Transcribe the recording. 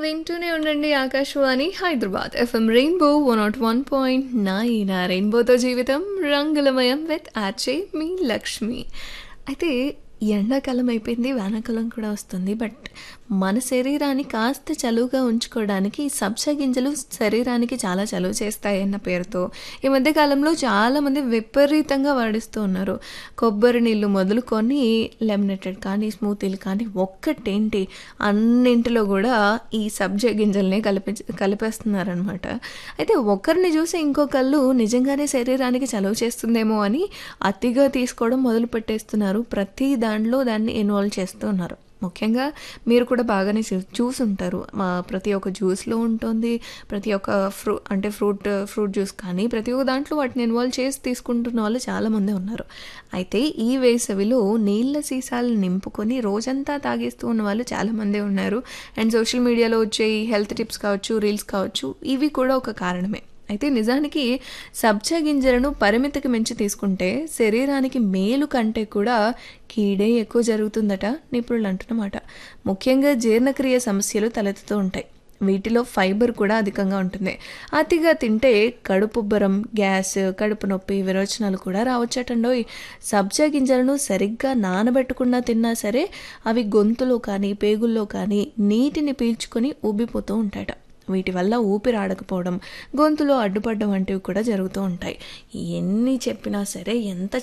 వింటూనే ఉండండి Akashvani Hyderabad FM rainbow one not one point nine ఆ రెయిన్బోతో జీవితం రంగులమయం విత్ ఆర్చే మీ లక్ష్మి అయితే ఎండాకాలం అయిపోయింది వానాకాలం కూడా వస్తుంది బట్ మన శరీరాన్ని కాస్త చలువుగా ఉంచుకోవడానికి ఈ సబ్జా గింజలు శరీరానికి చాలా చలువ చేస్తాయి అన్న పేరుతో ఈ మధ్య కాలంలో చాలామంది విపరీతంగా వాడిస్తూ ఉన్నారు కొబ్బరి నీళ్ళు మొదలుకొని లెమినేటెడ్ కానీ స్మూతీలు కానీ ఒక్కటేంటి అన్నింటిలో కూడా ఈ సబ్జా గింజల్ని కలిపి కలిపేస్తున్నారనమాట అయితే ఒకరిని చూసి ఇంకొకళ్ళు నిజంగానే శరీరానికి చలువ చేస్తుందేమో అని అతిగా తీసుకోవడం మొదలు పెట్టేస్తున్నారు ప్రతి దాంట్లో దాన్ని ఇన్వాల్వ్ చేస్తూ ఉన్నారు ముఖ్యంగా మీరు కూడా బాగానే చూ- చూసుంటారు మా ప్రతి ఒక్క జ్యూస్లో ఉంటుంది ప్రతి ఒక్క ఫ్రూ అంటే ఫ్రూట్ ఫ్రూట్ జ్యూస్ కానీ ప్రతి ఒక్క దాంట్లో వాటిని ఇన్వాల్వ్ చేసి తీసుకుంటున్న వాళ్ళు చాలామంది ఉన్నారు అయితే ఈ వేసవిలో నీళ్ళ సీసాలు నింపుకొని రోజంతా తాగేస్తూ ఉన్న వాళ్ళు చాలామంది ఉన్నారు అండ్ సోషల్ మీడియాలో వచ్చే ఈ హెల్త్ టిప్స్ కావచ్చు రీల్స్ కావచ్చు ఇవి కూడా ఒక కారణమే అయితే నిజానికి సబ్జా గింజలను పరిమితికి మించి తీసుకుంటే శరీరానికి మేలు కంటే కూడా కీడే ఎక్కువ జరుగుతుందట నిపుణులు అంటున్నమాట ముఖ్యంగా జీర్ణక్రియ సమస్యలు తలెత్తుతూ ఉంటాయి వీటిలో ఫైబర్ కూడా అధికంగా ఉంటుంది అతిగా తింటే కడుపుబ్బరం గ్యాస్ కడుపు నొప్పి విరోచనాలు కూడా రావచ్చటండోయ్ సబ్జా గింజలను సరిగ్గా నానబెట్టకుండా తిన్నా సరే అవి గొంతులో కానీ పేగుల్లో కానీ నీటిని పీల్చుకొని ఉబ్బిపోతూ ఉంటాయట వీటి వల్ల ఊపిరి ఆడకపోవడం గొంతులో అడ్డుపడడం వంటివి కూడా జరుగుతూ ఉంటాయి ఎన్ని చెప్పినా సరే ఎంత